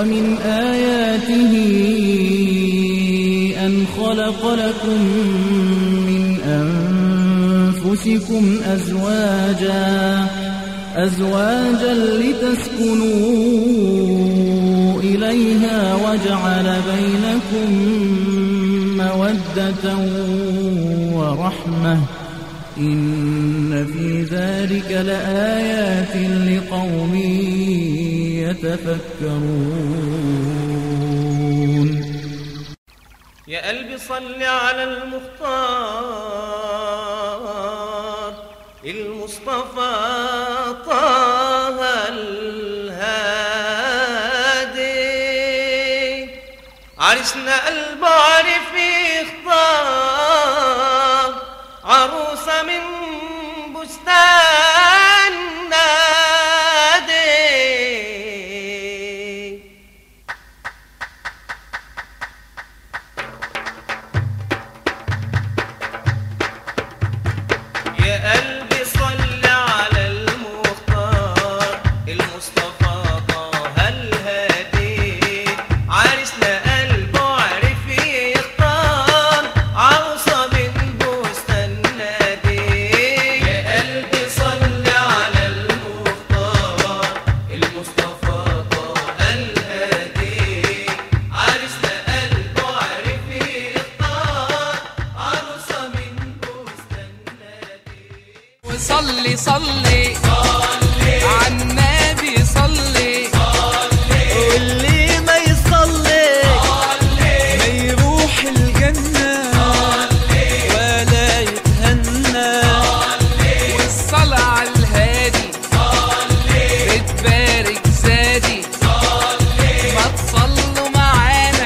ومن آياته أن خلق لكم من أنفسكم أزواجا أزواجا لتسكنوا إليها وجعل بينكم مودة ورحمة إن في ذلك لآيات لقوم يتفكرون يا قلبي صل على المختار المصطفى طه الهادي عرسنا قلبه عرف يختار عروسة من بستان نادي يا قلبي صل على المختار المصطفى طه الهادي عرسنا قلبه عرف يختار عروسة من بستان نادي يا قلبي صل على المختار المصطفى طه الهادي عرسنا قلبه عرف يختار عروسة من بستان نادي وصلي صلي على النبي صلي واللي ما يصلي ما يروح الجنة ولا يتهنى والصلاة على الهادي بتبارك زادي ما تصلوا معانا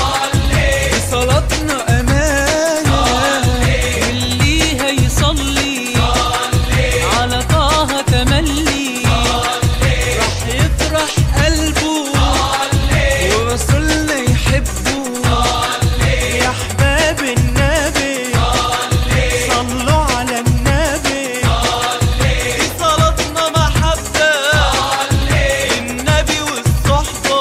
صلاتنا أمانة واللي هيصلي على طه تملي راح يفرح قلبه ورسولنا يحبه يا أحباب النبي صلوا على النبي صلاتنا محبة النبي والصحبة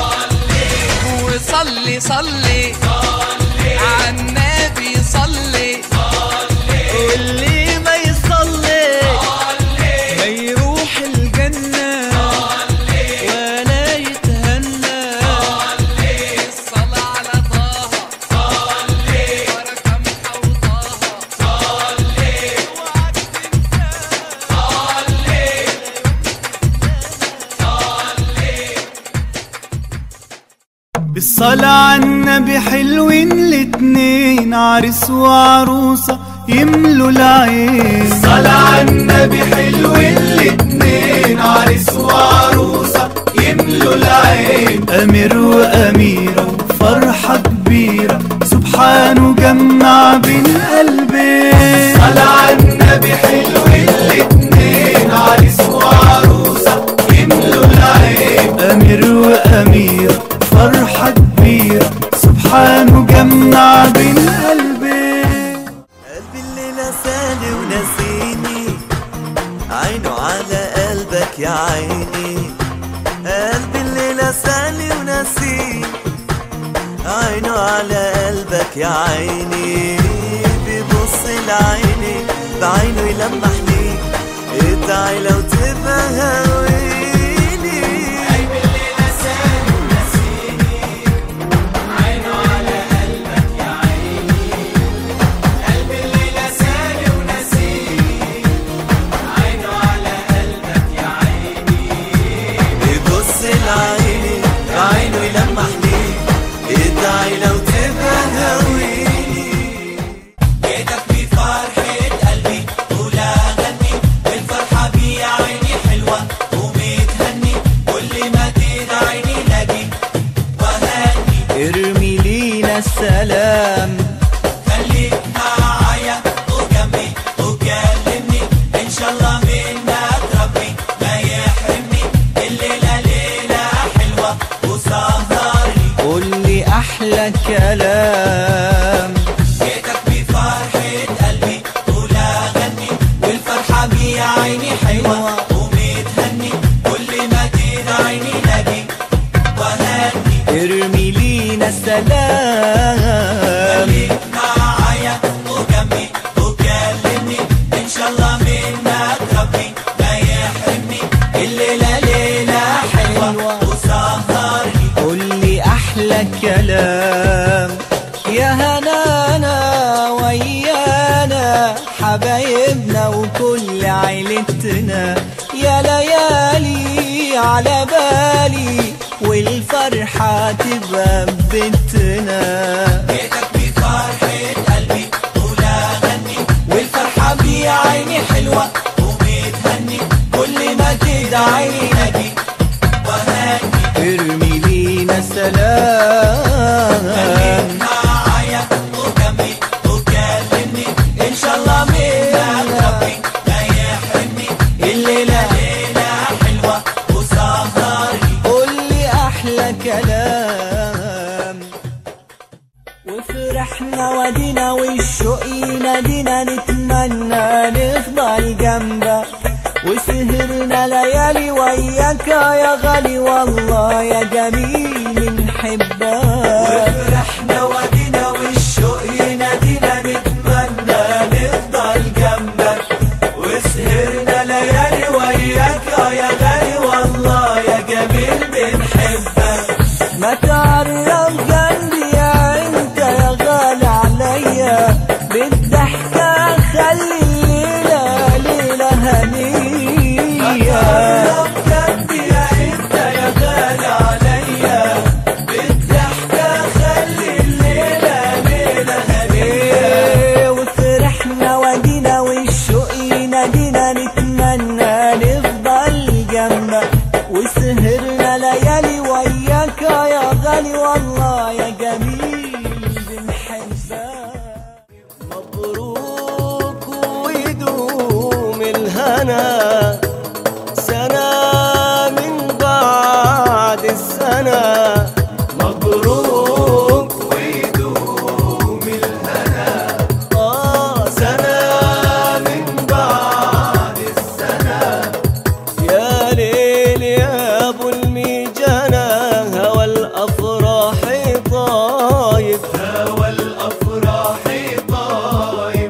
وصلي صلي على النبي صلي واللي ما يصلي ما يروح الجنة ولا يتهنى الصلاة على طه بركة محوطاها بالصلاة على النبي حلوين الاتنين عرس وعروسة يملوا العين الصلاة على النبي حلوين الاتنين عرس وعروسة يملوا العين أمير وأميرة وفرحة كبيرة سبحانه جمع بين قلبين الصلاة على النبي حلوين الاتنين عرس وعروسة يملوا العين أمير وأميرة فرحة كبيرة سبحانه جمع بين قلبين قلبي اللي نساني ونسيني عينه على قلبك يا عيني قلبي اللي نساني ونسيني عينه على قلبك يا عيني بيبص لعيني بعينه يلمح لي ادعي لو تبقى هويني بيبص لعيني بعينه يلمح لي ادعي لو تبقى هويني بيتك بفرحة قلبي ولا غني الفرحة بي عيني حلوة ومتهني كل ما تدعيني لاقي وهني ارمي لينا السلام خليك معايا وجنبي وكلمني ان شاء الله منك ربي ما يحرمني الليله ليله حلوه وسهرني قول لي احلى كلام جيتك بفرحة قلبي ولا غني والفرحة بي عيني حلوة ومتهني كل ما تدعيني لاقي وهني ارمي لينا السلام خليك معايا وجنبي وكلمني ان شاء الله منك ربي ما يحرمني الليله ليله حلوه وسهرني قول لي احلى كلام يا هنانا ويانا حبايبنا وكل عيلتنا يا ليالي على بالي والفرحة تبقى ببيتنا جيتك بفرحة قلبي ولا غني والفرحة بعيني حلوة وبتهني كل ما تدعي نجي وهني ارمي لينا سلام معايا وجنبي وكلمني ان شاء الله منك ربي ما يحرمني الليلة ليلة حلوة وسهرني قول لي احلى كلام وفرحنا ودينا والشوق ينادينا نتمنى نفضل جنبك وسهرنا ليالي وياك يا غالي والله يا جميل نحبك فرحنا ودينا والشوق ينادينا نتمنى نفضل جنبك وسهرنا ليالي وياك يا غالي والله يا جميل بنحبك ما تعرف جنبي يا انت يا غالي عليا بالضحكة خلي الليلة ليلة هنية قرب جنبي يا انت يا غالي عليا بالضحكة خلي الليلة ليلة هنية إيه وفرحنا ودينا والشوق ينادينا نتمنى نفضل جنبك وسهرنا ليالي وياك يا غالي والله يا جميل بنحبك مبروك ويدوم الهنا سنة من بعد السنة مبروك ويدوم الهنا آه سنة من بعد السنة يا ليل يا ابو الميجنة هوى الافراح طايب هوى الافراح طايب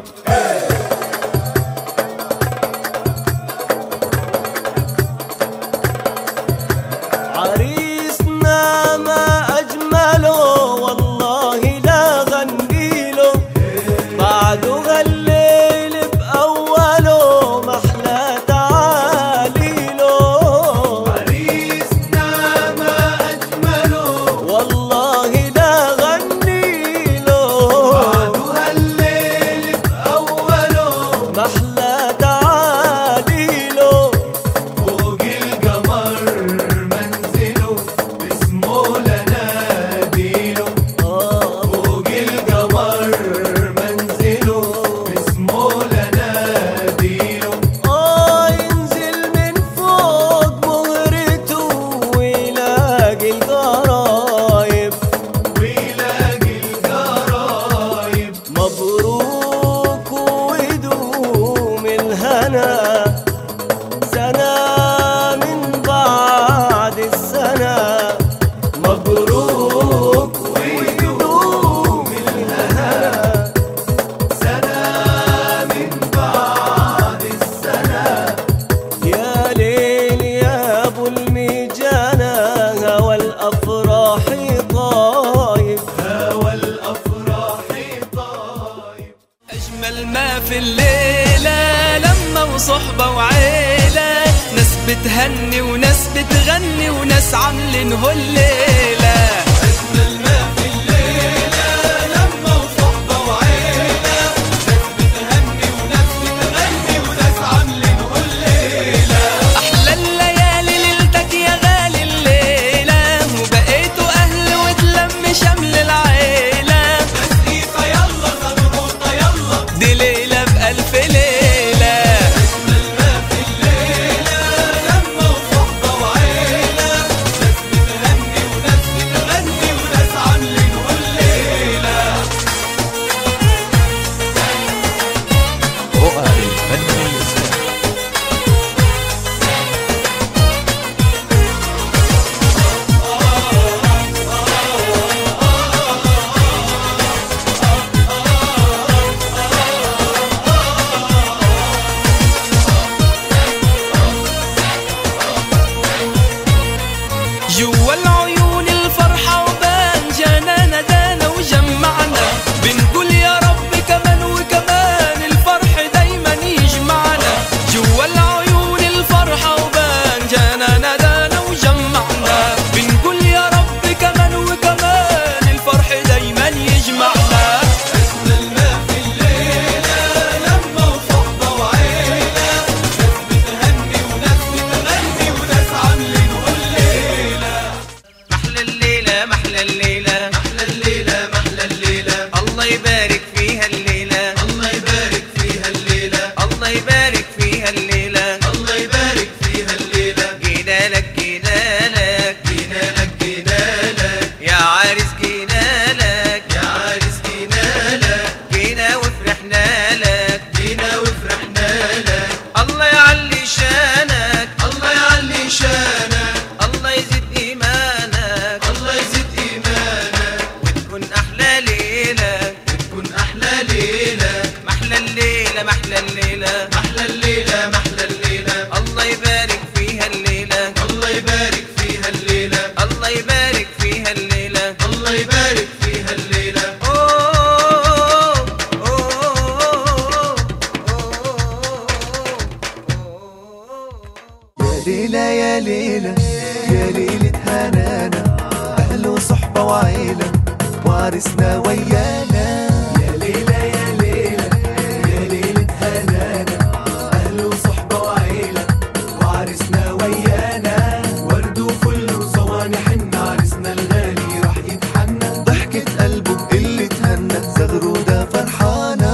عريسنا ما أجمله والله لا غنيله بعده الليل بأوله محلى تعاليله عريسنا ما اجمله والله لا غنيله بعدها الليل باوله محلى تعاليله فوق القمر منزله باسمه لناديله فوق القمر منزله باسمه لناديله آه ينزل من فوق مغرته ويلاقي القرايب ويلاقي القرايب مبروك ويدوم الهنا سنة من بعد السنة مبروك ويدوم الهنا سنة من بعد السنة يا ليل يا ابو الميجانة هوى الافراح طايب هوى الافراح طايب أجمل ما في الليلة لما وصحبة وعيلة ناس بتهني وناس بتغني وناس عاملين الليلة أجمل ما في الليلة لما وصحبة وعيلة ناس بتهني وناس بتغني وناس عاملين الليلة أحلى الليالي ليلتك يا غالي الليلة وبقيتوا أهل وتلم شمل العيلة تسقيفة يلا زغروطة يلا دي ليلة بألف ليلة أجمل ما في الليلة لما وصحبة وعيلة ناس بتهني وناس الليلة محلى الليلة محلى الليلة محلى الليلة الله يبارك فيها الليلة الله يبارك فيها الليلة الله يبارك فيها الليلة الله يبارك فيها الليلة جينا لك جينا لك جينا لك جينا لك يا عارس جينا لك يا عارس جينا لك جينا وفرحنا لك جينا وفرحنا لك الله يعلي شانك الله يعلي شانك الله يزيد إيمانك الله يزيد إيمانك وتكون أحلى ليلة تكون أحلى ليلة محلى الليلة محلى الليلة محلى الليلة محلى الليلة الله يبارك فيها الليلة الله يبارك فيها الليلة الله يبارك فيها الليلة الله يبارك فيها الليلة أوه، أوه، أوه. يا ليلى يا ليلى يا ليلة هنانا أهل وصحبة وعيلة وعرسنا ويانا يا ليلى يا ليلى يا ليلة هنانا أهل وصحبة وعيلة وعرسنا ويانا ورد وفل وصواني حنة عرسنا الغالي راح يتحنى ضحكة قلبه اللي تهنى زغرودة فرحانة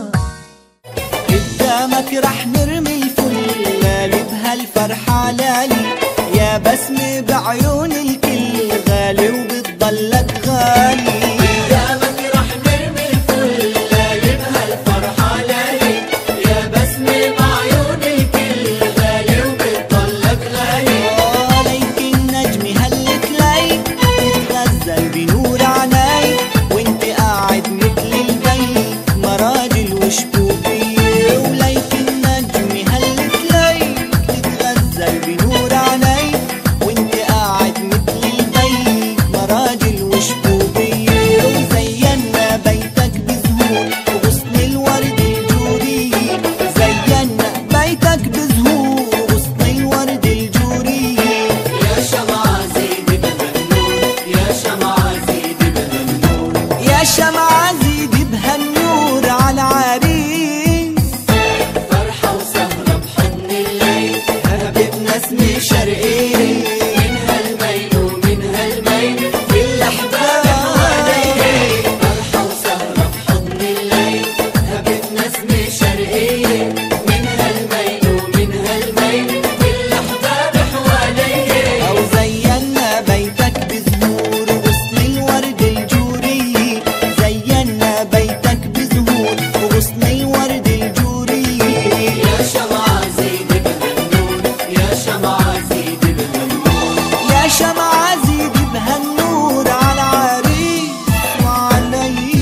قدامك رح نرمي الفل لالي بهالفرحة لالي يا بسمة بعيون الكل غالي وبتضلك غالي قدامك رح نرمي الفل لالي بهالفرحة لالي يا بسمة بعيون الكل غالي وبتضلك غالي عليك النجم هلت ليك تتغزل بنور عينيك وانت قاعد مثل البيت مراجل وشبوبية وليك النجم هلت ليك تتغزل بنور عينيك وانت قاعد مثل البيت مراجل وشبوبية وزينا بيتك بزهور وغصن الورد الجوري زينا بيتك بزهور وغصن الورد الجوري يا شمعة زيد بهالنور يا شمعة زيد بهالنور يا شمعة زيد بهالنور على العريس فرحة وسهرة بحضن الليل هبت نسمة شرقية من هالميل ومن هالميل كل أحباب حوالي فرحة وسهرة بحضن الليل هبت نسمة شرقية من هالميل ومن هالميل كل أحباب حوالي أو زينا بيتك بزهور وغصن الورد الجوري زينا بيتك بزهور وغصن الورد الجوري يا شمعة زيد بهالنور يا شمعة زيد بهالنور يا شمعة زيد بهالنور على العريس وعلي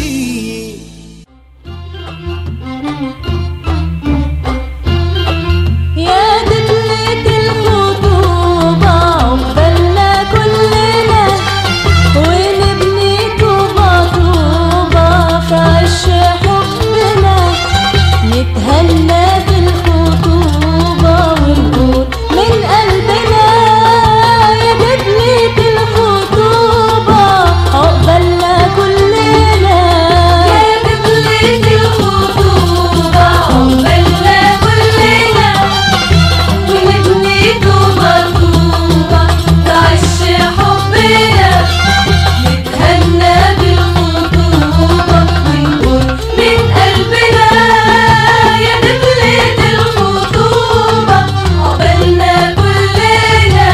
يا دخلة الخطوبة عقبالنا كلنا ونبني طوبة طوبة في عش حبنا نتهنى بالخطوبة ونقول من قلبنا يا دخلة الخطوبة عقبالنا كلنا يا دخلة الخطوبة عقبالنا كلنا ونبني طوبة طوبة تعيش حبنا نتهنى بالخطوبة ونقول من قلبنا يا دخلة الخطوبة عقبالنا كلنا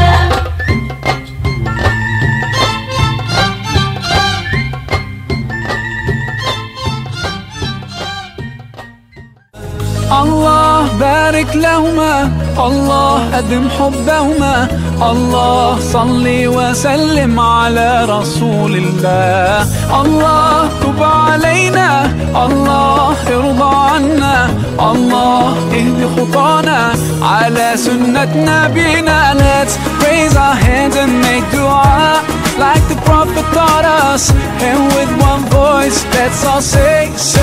الله بارك لهما الله أدم حبهما الله صلي وسلم على رسول الله الله تب علينا الله ارضى عنا الله اهد خطانا على سنة نبينا Let's raise our hands and make dua like the prophet taught us and with one voice let's all say, say